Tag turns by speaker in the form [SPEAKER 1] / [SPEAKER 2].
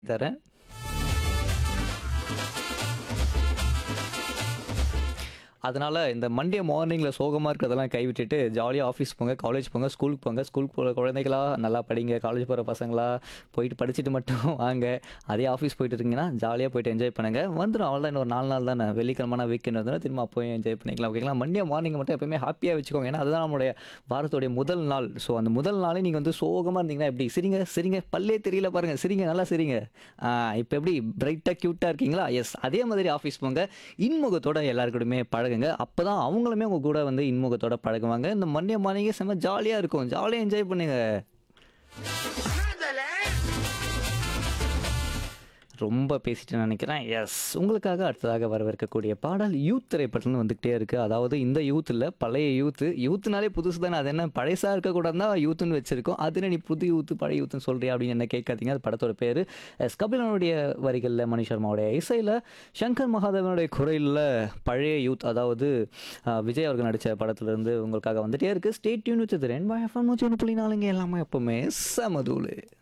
[SPEAKER 1] தரேன். அதனால இந்த மண்டே மார்னிங்ல சோகமா இருக்கிறதெல்லாம் கைவிட்டுட்டு ஜாலியா ஆஃபீஸ் போங்க, காலேஜ் போங்க, ஸ்கூலுக்கு போங்க. ஸ்கூலுக்கு போற குழந்தைகளா நல்லா படிங்க. காலேஜ் போற பசங்களா போயிட்டு படிச்சுட்டு மட்டும் வாங்க. அதே ஆஃபீஸ் போயிட்டு இருக்கீங்கன்னா, ஜாலியா போயிட்டு என்ஜாய் பண்ணுங்க. வந்துரும் அவ்வளோதான் இன்னும் ஒரு 4 நாள் தானே. வெள்ளிக்கிழமைனா வீக்கெண்ட் வந்துரும். திரும்ப அப்பவும் என்ஜாய் பண்ணிக்கலாம். ஓகேங்களா? மண்டே மார்னிங் மட்டும் எப்பவுமே ஹாப்பியா வச்சுக்கோங்க. ஏன்னா, அதுதான் நம்மளுடைய வாரத்துடைய முதல் நாள். ஸோ அந்த முதல் நாளே நீங்க வந்து சோகமா இருந்தீங்கன்னா எப்படி? சிரிங்க, சிரிங்க. பல்லே தெரியல பாருங்க. சிரிங்க, நல்லா சிரிங்க. ஆ இப்ப எப்படி பிரைட்டா, கியூட்டா இருக்கீங்களா? எஸ். அதே மாதிரி ஆஃபீஸ் போங்க. இன்முகத்தோட எல்லார் கூடயுமே பழகுங்க. அப்பதான் அவங்களுமே உங்க கூட வந்து இன்முகத்தோட பழகுவாங்க. இந்த மண்டே மார்னிங்கே செம்ம ஜாலியா இருக்கும். ஜாலியா என்ஜாய் பண்ணுங்க. ரொம்ப பேசிட்டேன்னு நினைக்கிறேன். எஸ். உங்களுக்காக அடுத்ததாக வரவிருக்கக்கூடிய பாடல் யூத் திரைப்படத்துலருந்து வந்துகிட்டே இருக்கு. அதாவது இந்த யூத் இல்ல, பழைய யூத். யூத்னாலே புதுசு தானே. அது என்ன பழசா இருக்கக்கூடாதுன்னு தான் யூத்ன்னு வச்சிருக்கோம். அது என்ன நீ புது யூத், பழைய யூத்ன்னு சொல்றியா? அப்படின்னு என்ன கேட்காதீங்க. அது படத்தோட பேரு. எஸ். கபிலனுடைய வரிகள்ல, மணி சர்மாவுடைய இசையில, சங்கர் மகாதேவனுடைய குரல்ல பழைய யூத் அதாவது அ விஜய் அவர்கள் நடிச்ச படத்துலருந்து உங்களுக்காக வந்துட்டே இருக்கு. Stay tune with rainbow FM 101.4 எல்லாமே எப்பவுமே செம தூளு.